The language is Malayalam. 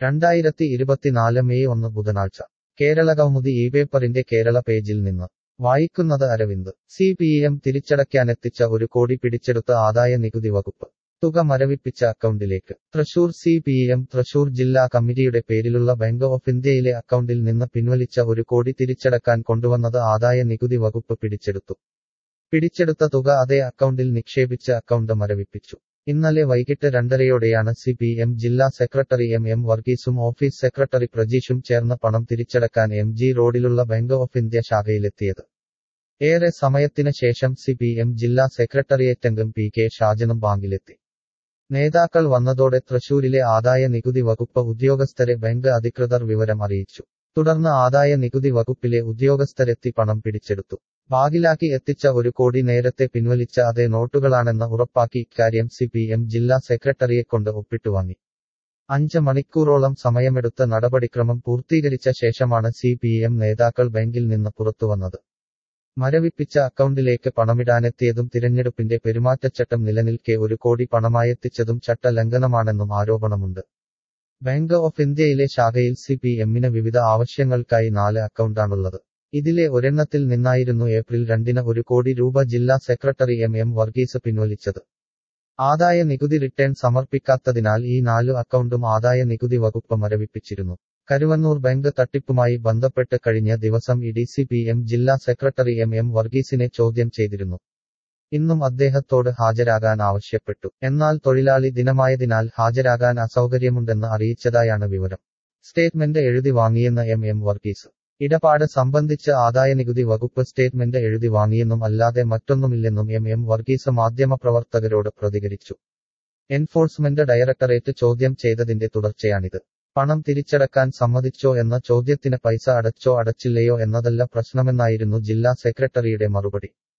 രണ്ടായിരത്തി ഇരുപത്തിനാല് മെയ് ഒന്ന് ബുധനാഴ്ച കേരളകൗമുദി ഈ പേപ്പറിന്റെ കേരള പേജിൽ നിന്ന് വായിക്കുന്നത് അരവിന്ദ് സി പി എം തിരിച്ചടയ്ക്കാനെത്തിച്ച ഒരു കോടി പിടിച്ചെടുത്ത ആദായ നികുതി വകുപ്പ് തുക മരവിപ്പിച്ച അക്കൗണ്ടിലേക്ക് Thrissur C P M Thrissur ജില്ലാ കമ്മിറ്റിയുടെ പേരിലുള്ള ബാങ്ക് ഓഫ് ഇന്ത്യയിലെ അക്കൗണ്ടിൽ നിന്ന് പിൻവലിച്ച ഒരു കോടി തിരിച്ചടക്കാൻ കൊണ്ടുവന്നത് ആദായ നികുതി വകുപ്പ് പിടിച്ചെടുത്തു പിടിച്ചെടുത്ത തുക അതേ അക്കൗണ്ടിൽ നിക്ഷേപിച്ച് അക്കൗണ്ട് മരവിപ്പിച്ചു ഇന്നലെ വൈകിട്ട് രണ്ടരയോടെയാണ് സി പി എം ജില്ലാ സെക്രട്ടറി എം എം വർഗീസും ഓഫീസ് സെക്രട്ടറി പ്രജീഷും ചേർന്ന് പണം തിരിച്ചടക്കാൻ എം ജി റോഡിലുള്ള ബാങ്ക് ഓഫ് ഇന്ത്യ ശാഖയിലെത്തിയത് ഏറെ സമയത്തിന് ശേഷം സി പി എം ജില്ലാ സെക്രട്ടറിയേറ്റംഗം പി കെ ഷാജനും ബാങ്കിലെത്തി നേതാക്കൾ വന്നതോടെ തൃശൂരിലെ ആദായ നികുതി വകുപ്പ് ഉദ്യോഗസ്ഥരെ ബാങ്ക് അധികൃതർ വിവരം അറിയിച്ചു തുടർന്ന് ആദായ നികുതി വകുപ്പിലെ ഉദ്യോഗസ്ഥരെത്തി പണം പിടിച്ചെടുത്തു ബാഗിലാക്കി എത്തിച്ച ഒരു കോടി നേരത്തെ പിൻവലിച്ച അതേ നോട്ടുകളാണെന്ന് ഉറപ്പാക്കി ഇക്കാര്യം സി പി എം ജില്ലാ സെക്രട്ടറിയെക്കൊണ്ട് ഒപ്പിട്ടുവാങ്ങി അഞ്ച് മണിക്കൂറോളം സമയമെടുത്ത നടപടിക്രമം പൂർത്തീകരിച്ച ശേഷമാണ് സി പി എം നേതാക്കൾ ബാങ്കിൽ നിന്ന് പുറത്തുവന്നത് മരവിപ്പിച്ച അക്കൗണ്ടിലേക്ക് പണമിടാനെത്തിയതും തിരഞ്ഞെടുപ്പിന്റെ പെരുമാറ്റച്ചട്ടം നിലനിൽക്കെ ഒരു കോടി പണമായെത്തിച്ചതും ചട്ടലംഘനമാണെന്നും ആരോപണമുണ്ട് ബാങ്ക് ഓഫ് ഇന്ത്യയിലെ ശാഖയിൽ സി പി എമ്മിന് വിവിധ ആവശ്യങ്ങൾക്കായി നാല് അക്കൗണ്ടാണുള്ളത് ഇതിലെ ഒരെണ്ണത്തിൽ നിന്നായിരുന്നു ഏപ്രിൽ രണ്ടിന് ഒരു കോടി രൂപ ജില്ലാ സെക്രട്ടറി എം എം വർഗീസ് പിൻവലിച്ചത് ആദായ നികുതി റിട്ടേൺ സമർപ്പിക്കാത്തതിനാൽ ഈ നാലു അക്കൗണ്ടും ആദായ നികുതി വകുപ്പ് മരവിപ്പിച്ചിരുന്നു കരുവന്നൂർ ബാങ്ക് തട്ടിപ്പുമായി ബന്ധപ്പെട്ട് കഴിഞ്ഞ ദിവസം E D C P M ജില്ലാ സെക്രട്ടറി എം എം വർഗീസിനെ ചോദ്യം ചെയ്തിരുന്നു ഇന്നും അദ്ദേഹത്തോട് ഹാജരാകാൻ ആവശ്യപ്പെട്ടു എന്നാൽ തൊഴിലാളി ദിനമായതിനാൽ ഹാജരാകാൻ അസൗകര്യമുണ്ടെന്ന് അറിയിച്ചതായാണ് വിവരം സ്റ്റേറ്റ്മെന്റ് എഴുതി വാങ്ങിയെന്ന് എം എം വർഗീസ് ഇടപാട് സംബന്ധിച്ച് ആദായനികുതി വകുപ്പ് സ്റ്റേറ്റ്മെന്റ് എഴുതി വാങ്ങിയെന്നും അല്ലാതെ മറ്റൊന്നുമില്ലെന്നും എം എം വർഗീസ് മാധ്യമപ്രവർത്തകരോട് പ്രതികരിച്ചു എൻഫോഴ്സ്മെന്റ് ഡയറക്ടറേറ്റ് ചോദ്യം ചെയ്തതിന്റെ തുടർച്ചയാണിത് പണം തിരിച്ചടക്കാൻ സമ്മതിച്ചോ എന്ന ചോദ്യത്തിന് പൈസ അടച്ചോ അടച്ചില്ലയോ എന്നതല്ല പ്രശ്നമെന്നായിരുന്നു ജില്ലാ സെക്രട്ടറിയുടെ മറുപടി